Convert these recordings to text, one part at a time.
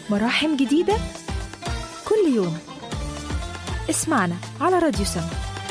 مراحم جديدة كل يوم اسمعنا على راديو سما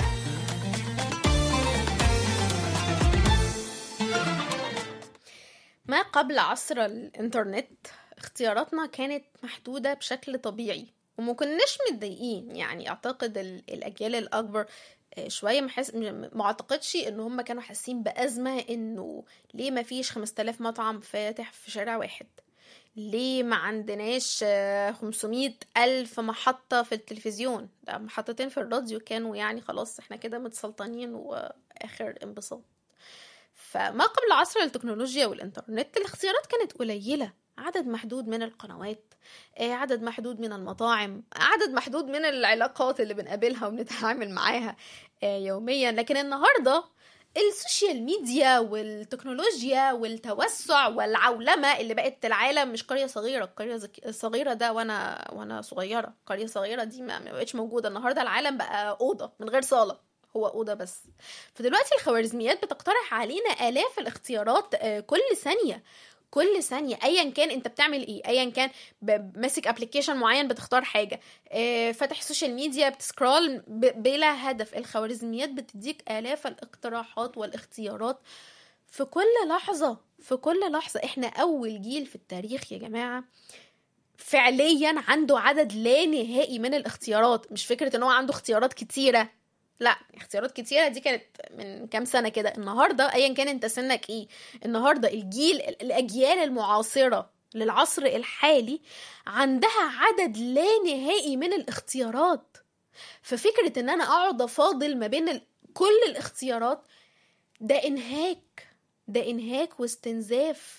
ما قبل عصر الإنترنت اختياراتنا كانت محدودة بشكل طبيعي وما كناش متضايقين يعني أعتقد ال- الأجيال الأكبر آه، شوية محس... م- ما أعتقدش إن هم كانوا حاسين بأزمة إنه ليه ما فيش 5000 مطعم فاتح في شارع واحد ليه ما عندناش آه، 500 ألف محطة في التلفزيون ده محطتين في الراديو كانوا يعني خلاص احنا كده متسلطنين وآخر انبساط فما قبل عصر التكنولوجيا والإنترنت الاختيارات كانت قليلة عدد محدود من القنوات آه، عدد محدود من المطاعم عدد محدود من العلاقات اللي بنقابلها وبنتعامل معاها آه، يوميا لكن النهاردة السوشيال ميديا والتكنولوجيا والتوسع والعولمة اللي بقت العالم مش قرية صغيرة القرية زك- الصغيرة ده وانا وانا صغيرة قرية صغيرة دي ما ما بقتش موجودة النهاردة العالم بقى أوضة من غير صالة هو أوضة بس فدلوقتي الخوارزميات بتقترح علينا آلاف الاختيارات آه، كل ثانية كل ثانية ايا كان انت بتعمل ايه ايا كان ب- ماسك ابلكيشن معين بتختار حاجة آه، فاتح سوشيال ميديا بتسكرول ب- بلا هدف الخوارزميات بتديك آلاف الاقتراحات والاختيارات في كل لحظة في كل لحظة احنا اول جيل في التاريخ يا جماعة فعليا عنده عدد لا نهائي من الاختيارات مش فكرة ان هو عنده اختيارات كتيرة لا اختيارات كتيرة دي كانت من كام سنة كده النهاردة ايا كان انت سنك ايه النهاردة الجيل الاجيال المعاصرة للعصر الحالي عندها عدد لا نهائي من الاختيارات ففكرة ان انا اقعد افاضل ما بين ال- كل الاختيارات ده انهاك ده انهاك واستنزاف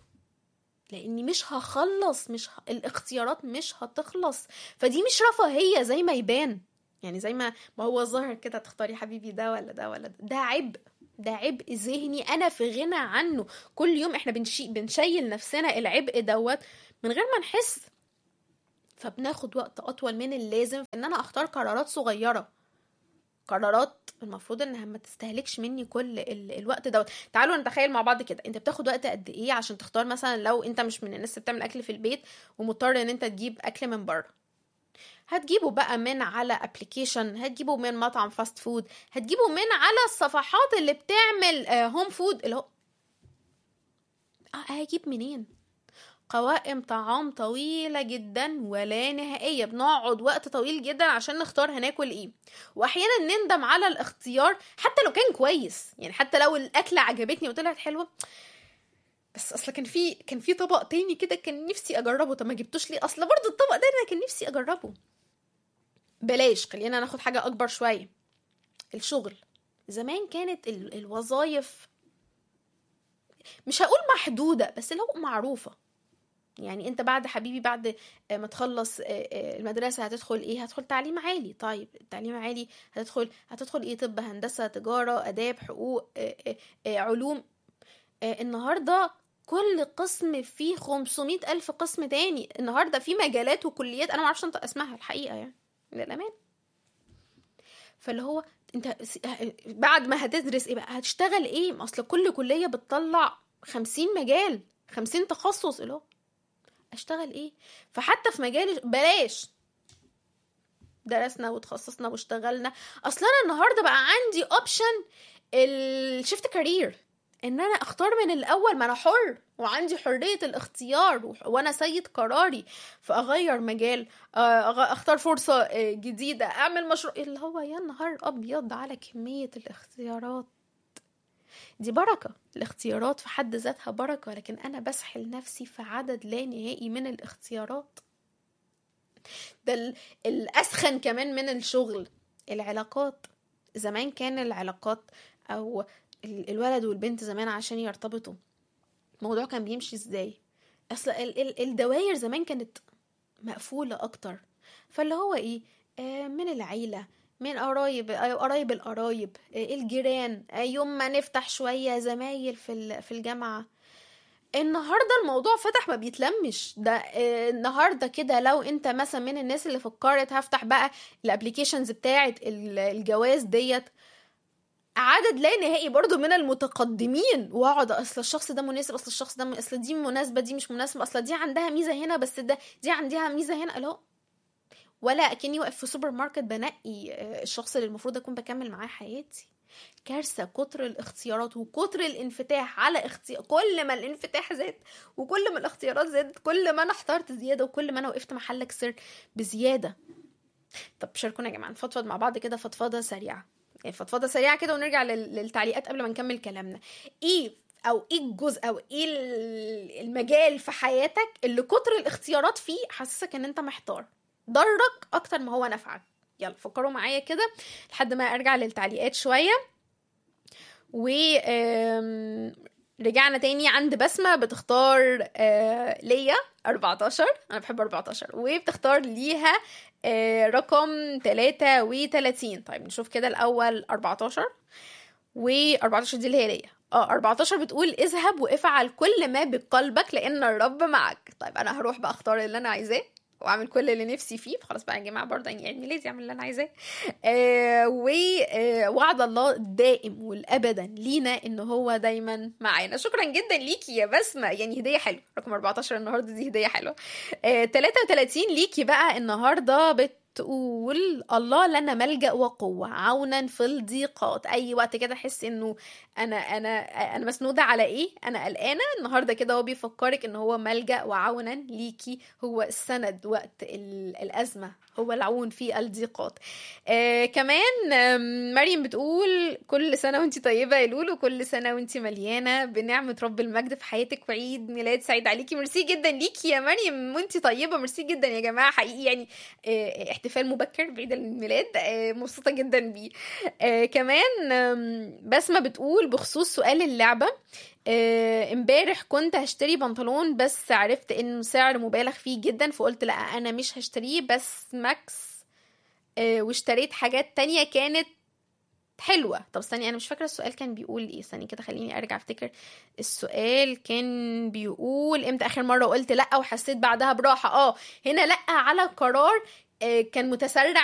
لاني مش هخلص مش ه... الاختيارات مش هتخلص فدي مش رفاهية زي ما يبان يعني زي ما ما هو ظاهر كده تختاري حبيبي ده ولا ده ولا ده ده عبء ده عبء ذهني انا في غنى عنه كل يوم احنا بنشي... بنشيل نفسنا العبء دوت من غير ما نحس فبناخد وقت اطول من اللازم في ان انا اختار قرارات صغيره قرارات المفروض انها ما تستهلكش مني كل ال... الوقت دوت تعالوا نتخيل مع بعض كده انت بتاخد وقت قد ايه عشان تختار مثلا لو انت مش من الناس اللي بتعمل اكل في البيت ومضطر ان انت تجيب اكل من بره هتجيبه بقى من على ابلكيشن هتجيبه من مطعم فاست فود هتجيبه من على الصفحات اللي بتعمل هوم فود اللي هو آه، هجيب منين قوائم طعام طويلة جدا ولا نهائية بنقعد وقت طويل جدا عشان نختار هناكل ايه واحيانا نندم على الاختيار حتى لو كان كويس يعني حتى لو الاكلة عجبتني وطلعت حلوة بس اصلا كان في كان في طبق تاني كده كان نفسي اجربه طب ما جبتوش ليه اصلا برضو الطبق ده انا كان نفسي اجربه بلاش خلينا ناخد حاجة اكبر شوية الشغل زمان كانت ال- الوظايف مش هقول محدودة بس لو معروفة يعني انت بعد حبيبي بعد آه، ما تخلص آه، آه، المدرسة هتدخل ايه هتدخل تعليم عالي طيب التعليم عالي هتدخل هتدخل ايه طب هندسة تجارة اداب حقوق آه، آه، آه، علوم آه، النهاردة كل قسم فيه 500 ألف قسم تاني النهاردة في مجالات وكليات أنا معرفش أنطق اسمها الحقيقة يعني للأمان فاللي هو انت س- بعد ما هتدرس ايه بقى هتشتغل ايه ما اصل كل كلية بتطلع خمسين مجال خمسين تخصص اللي هو اشتغل ايه فحتى في مجال بلاش درسنا وتخصصنا واشتغلنا اصلا انا النهارده بقى عندي اوبشن الشيفت كارير ان انا اختار من الاول ما انا حر وعندي حريه الاختيار وح- وانا سيد قراري فاغير مجال آه، أغ- اختار فرصه آه، جديده اعمل مشروع اللي هو يا نهار ابيض على كميه الاختيارات دي بركه الاختيارات في حد ذاتها بركه لكن انا بسحل نفسي في عدد لا نهائي من الاختيارات ده ال- الاسخن كمان من الشغل العلاقات زمان كان العلاقات او ال- الولد والبنت زمان عشان يرتبطوا الموضوع كان بيمشي ازاي اصل ال- ال- الدواير زمان كانت مقفولة اكتر فاللي هو ايه آه من العيلة من قرايب آه، قرايب القرايب آه الجيران آه يوم ما نفتح شوية زمايل في ال- في الجامعة النهارده الموضوع فتح ما بيتلمش ده آه، النهارده كده لو انت مثلا من الناس اللي فكرت هفتح بقى الابليكيشنز بتاعه ال- الجواز ديت عدد لا نهائي برضو من المتقدمين واقعد اصل الشخص ده مناسب اصل الشخص ده م- اصل دي مناسبه دي مش مناسبه اصل دي عندها ميزه هنا بس ده دي عندها ميزه هنا لا ولا اكني واقف في سوبر ماركت بنقي آه، الشخص اللي المفروض اكون بكمل معاه حياتي كارثه كتر الاختيارات وكتر الانفتاح على اختيار كل ما الانفتاح زاد وكل ما الاختيارات زادت كل ما انا احترت زياده وكل ما انا وقفت محلك سر بزياده طب شاركونا يا جماعه نفضفض مع بعض كده فضفضه سريعه يعني فضفضه سريعه كده ونرجع لل- للتعليقات قبل ما نكمل كلامنا ايه او ايه الجزء او ايه ال- المجال في حياتك اللي كتر الاختيارات فيه حاسسك ان انت محتار ضرك اكتر ما هو نفعك يلا فكروا معايا كده لحد ما ارجع للتعليقات شويه و آم، رجعنا تاني عند بسمة بتختار آه، ليا 14 أنا بحب 14 وبتختار ليها آه، رقم 33 طيب نشوف كده الأول 14 و 14 دي اللي هي ليا اه 14 بتقول اذهب وافعل كل ما بقلبك لان الرب معك طيب انا هروح بقى اختار اللي انا عايزاه واعمل كل اللي نفسي فيه خلاص بقى يا جماعه برضه يعني عيد ميلادي اعمل اللي انا عايزاه آه ووعد الله الدائم والابدا لينا ان هو دايما معانا شكرا جدا ليكي يا بسمه يعني هديه حلوه رقم 14 النهارده دي هديه حلوه آه 33 ليكي بقى النهارده بت تقول الله لنا ملجأ وقوة عونا في الضيقات أي وقت كده أحس إنه أنا أنا أنا مسنودة على إيه أنا قلقانة النهاردة كده هو بيفكرك إن هو ملجأ وعونا ليكي هو السند وقت ال- الأزمة هو العون في الضيقات آه كمان آم، مريم بتقول كل سنة وانت طيبة يا لولو كل سنة وانت مليانة بنعمة رب المجد في حياتك وعيد ميلاد سعيد عليكي ميرسي جدا ليكي يا مريم وانت طيبة ميرسي جدا يا جماعة حقيقي يعني آه، احتفال مبكر بعيد الميلاد آه، مبسوطة جدا بيه آه، كمان آم، بسمة بتقول بخصوص سؤال اللعبة آه، امبارح كنت هشتري بنطلون بس عرفت انه سعر مبالغ فيه جدا فقلت لا انا مش هشتريه بس ماكس آه، واشتريت حاجات تانية كانت حلوة طب استني انا مش فاكرة السؤال كان بيقول ايه استني كده خليني ارجع افتكر السؤال كان بيقول امتى اخر مرة قلت لا وحسيت بعدها براحة اه هنا لا على قرار آه، كان متسرع